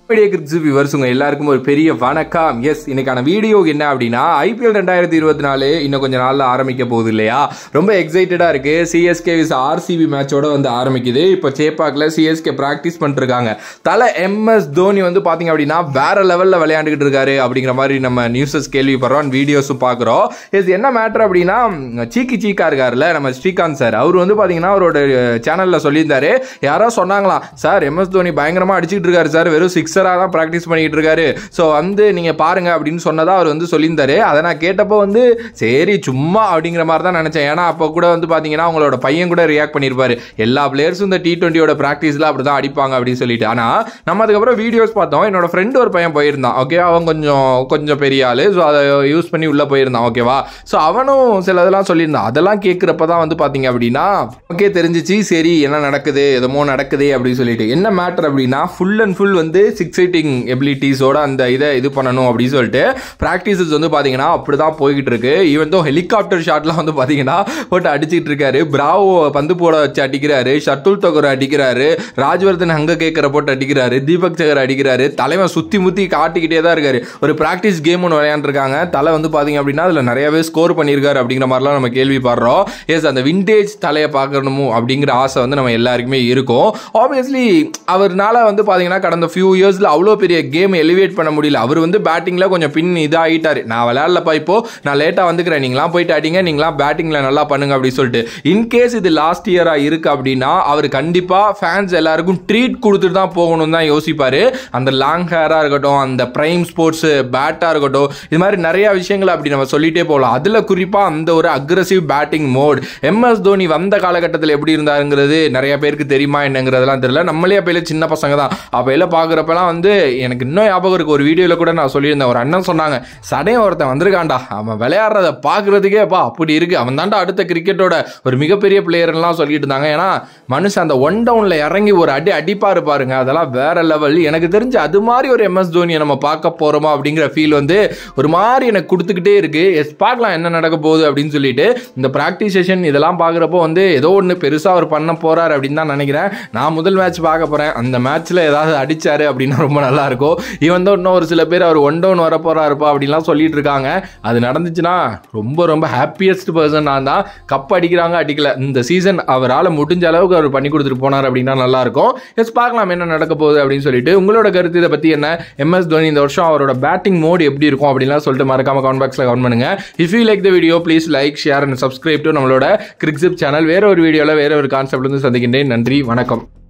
media கிரிக்ஸ் viewers உங்க எல்லாருக்கும் ஒரு பெரிய வணக்கம் எஸ் இன்னைக்கான வீடியோ என்ன அப்படின்னா ஐபிஎல் ரெண்டாயிரத்தி இருபத்தி நாலு இன்னும் கொஞ்ச நாள்ல ஆரம்பிக்க போகுது இல்லையா ரொம்ப எக்ஸைட்டடா இருக்கு சிஎஸ்கே விஸ் ஆர்சிபி மேட்சோட வந்து ஆரம்பிக்குது இப்போ சேப்பாக்ல சிஎஸ்கே பிராக்டிஸ் பண்ணிருக்காங்க தலை எம்எஸ் தோனி வந்து பாத்தீங்க அப்படின்னா வேற லெவல்ல விளையாண்டுகிட்டு இருக்காரு அப்படிங்கிற மாதிரி நம்ம நியூஸஸ் கேள்விப்படுறோம் வீடியோஸும் பார்க்குறோம் எஸ் என்ன மேட்டர் அப்படின்னா சீக்கி சீக்கா இருக்காருல்ல நம்ம ஸ்ரீகாந்த் சார் அவர் வந்து பாத்தீங்கன்னா அவரோட சேனல்ல சொல்லியிருந்தாரு யாரோ சொன்னாங்களாம் சார் எம்எஸ் தோனி பயங்கரமா அடிச்சுட்டு இருக்காரு சார் வெறும் சிக்ஸராக தான் ப்ராக்டிஸ் பண்ணிட்டு இருக்காரு ஸோ வந்து நீங்கள் பாருங்க அப்படின்னு சொன்னதா அவர் வந்து சொல்லியிருந்தாரு அதை நான் கேட்டப்போ வந்து சரி சும்மா அப்படிங்கிற மாதிரி தான் நினச்சேன் ஏன்னா அப்போ கூட வந்து பார்த்தீங்கன்னா அவங்களோட பையன் கூட ரியாக்ட் பண்ணியிருப்பாரு எல்லா பிளேயர்ஸும் இந்த டி டுவெண்ட்டியோட ப்ராக்டிஸில் அப்படி தான் அடிப்பாங்க அப்படின்னு சொல்லிட்டு ஆனால் நம்ம அதுக்கப்புறம் வீடியோஸ் பார்த்தோம் என்னோட ஃப்ரெண்டு ஒரு பையன் போயிருந்தான் ஓகே அவன் கொஞ்சம் கொஞ்சம் பெரிய ஆள் ஸோ அதை யூஸ் பண்ணி உள்ளே போயிருந்தான் ஓகேவா ஸோ அவனும் சில இதெல்லாம் சொல்லியிருந்தான் அதெல்லாம் கேட்குறப்ப தான் வந்து பார்த்தீங்க அப்படின்னா ஓகே தெரிஞ்சிச்சு சரி என்ன நடக்குது எதமோ நடக்குது அப்படின்னு சொல்லிட்டு என்ன மேட்டர் அப்படின்னா ஃபுல் அண்ட் ஃபுல் வந்து சிக்ஸ் எயிட்டிங் எபிலிட்டிஸோட அந்த இதை இது பண்ணணும் அப்படின்னு சொல்லிட்டு ப்ராக்டிசஸ் வந்து பார்த்தீங்கன்னா அப்படி தான் போய்கிட்டு இருக்கு ஈவன் தோ ஹெலிகாப்டர் ஷாட்லாம் வந்து பார்த்தீங்கன்னா போட்டு அடிச்சிட்டு இருக்காரு பிராவோ பந்து போட வச்சு அடிக்கிறாரு ஷட்டுல் தொகர் அடிக்கிறாரு ராஜ்வர்தன் அங்க கேட்கற போட்டு அடிக்கிறாரு தீபக் சகர் அடிக்கிறாரு தலைவன் சுத்தி முத்தி காட்டிக்கிட்டே தான் இருக்காரு ஒரு ப்ராக்டிஸ் கேம் ஒன்று விளையாண்டுருக்காங்க தலை வந்து பார்த்தீங்க அப்படின்னா அதில் நிறையவே ஸ்கோர் பண்ணியிருக்காரு அப்படிங்கிற மாதிரிலாம் நம்ம கேள்விப்படுறோம் எஸ் அந்த விண்டேஜ் தலையை பார்க்கணுமோ அப்படிங்கிற ஆசை வந்து நம்ம எல்லாருக்குமே இருக்கும் ஆப்வியஸ்லி அவர்னால வந்து பார்த்தீங்கன்னா கடந்த ஃபியூ இயர்ஸில் அவ்வளோ பெரிய கேம் எலிவேட் பண்ண முடியல அவர் வந்து பேட்டிங்கில் கொஞ்சம் பின் இதாகிட்டாரு நான் விளையாடலப்பா இப்போ நான் லேட்டாக வந்துக்கிறேன் நீங்களாம் போயிட்டு அடிங்க நீங்களாம் பேட்டிங்கில் நல்லா பண்ணுங்க அப்படின்னு சொல்லிட்டு இன்கேஸ் இது லாஸ்ட் இயராக இருக்கு அப்படின்னா அவர் கண்டிப்பாக ஃபேன்ஸ் எல்லாருக்கும் ட்ரீட் கொடுத்துட்டு தான் போகணும் தான் யோசிப்பார் அந்த லாங் ஹேராக இருக்கட்டும் அந்த ப்ரைம் ஸ்போர்ட்ஸு பேட்டாக இருக்கட்டும் இது மாதிரி நிறைய விஷயங்கள் அப்படி நம்ம சொல்லிட்டே போகலாம் அதில் குறிப்பாக அந்த ஒரு aggressive batting mode MS Dhoni வந்த காலகட்டத்தில் எப்படி இருந்தாருங்கிறது நிறைய பேருக்கு தெரியுமா என்னங்கிறதெல்லாம் தெரியல நம்மளே அப்பையில சின்ன பசங்க தான் அப்பையில பார்க்குறப்பெல்லாம் வந்து எனக்கு இன்னும் ஞாபகம் இருக்கு ஒரு வீடியோவில் கூட நான் சொல்லியிருந்தேன் ஒரு அண்ணன் சொன்னாங்க சடையன் ஒருத்தன் வந்திருக்கான்டா அவன் விளையாடுறத பார்க்குறதுக்கே பா அப்படி இருக்கு அவன் தாண்டா அடுத்த கிரிக்கெட்டோட ஒரு மிகப்பெரிய பிளேயர்லாம் சொல்லிட்டு இருந்தாங்க ஏன்னா மனுஷன் அந்த ஒன் டவுனில் இறங்கி ஒரு அடி அடிப்பாரு பாருங்க அதெல்லாம் வேற லெவல் எனக்கு தெரிஞ்சு அது மாதிரி ஒரு எம்எஸ் தோனியை நம்ம பார்க்க போறோமா அப்படிங்கிற ஃபீல் வந்து ஒரு மாதிரி எனக்கு கொடுத்துக்கிட்டே இருக்கு எஸ் பார்க்கலாம் என்ன நடக்க போகுது அப்படின்னு சொல்லிட்டு இந்த ப்ராக்டிஸ் செஷன் இதெல்லாம் பார்க்குறப்போ வந்து ஏதோ ஒன்று பெருசாக அவர் பண்ண போறாரு அப்படின்னு தான் நினைக்கிறேன் நான் முதல் மேட்ச் பார்க்க போறேன் அந்த மேட்ச்ல ஏதாவது அடிச்சாரு அப்படின்னா ரொம்ப நல்லா இருக்கும் இவன் தான் இன்னும் ஒரு சில பேர் அவர் ஒன் டவுன் வர போறாருப்பா அப்படின்லாம் சொல்லிட்டு இருக்காங்க அது நடந்துச்சுன்னா ரொம்ப ரொம்ப ஹாப்பியஸ்ட் பர்சன் நான் தான் கப் அடிக்கிறாங்க அடிக்கல இந்த சீசன் அவரால் முடிஞ்ச அளவுக்கு அவர் பண்ணி கொடுத்துட்டு போனார் அப்படின்னா நல்லா இருக்கும் எஸ் பார்க்கலாம் என்ன நடக்க போகுது அப்படின்னு சொல்லிட்டு உங்களோட கருத்து இதை பத்தி என்ன எம்எஸ் தோனி இந்த வருஷம் அவரோட பேட்டிங் மோட் எப்படி இருக்கும் அப்படின்லாம் சொல்லிட்டு மறக்காம கமெண்ட் பாக்ஸ்ல கமெண்ட் பண்ணுங்க if you like the video please like share and subscribe to நம்மளோட கிரிக்ஸிப் சேனல் வேற ஒரு வீடியோவில் வேற ஒரு கான்செப்ட் வந்து சந்திக்கின்றேன் நன்றி வணக்கம்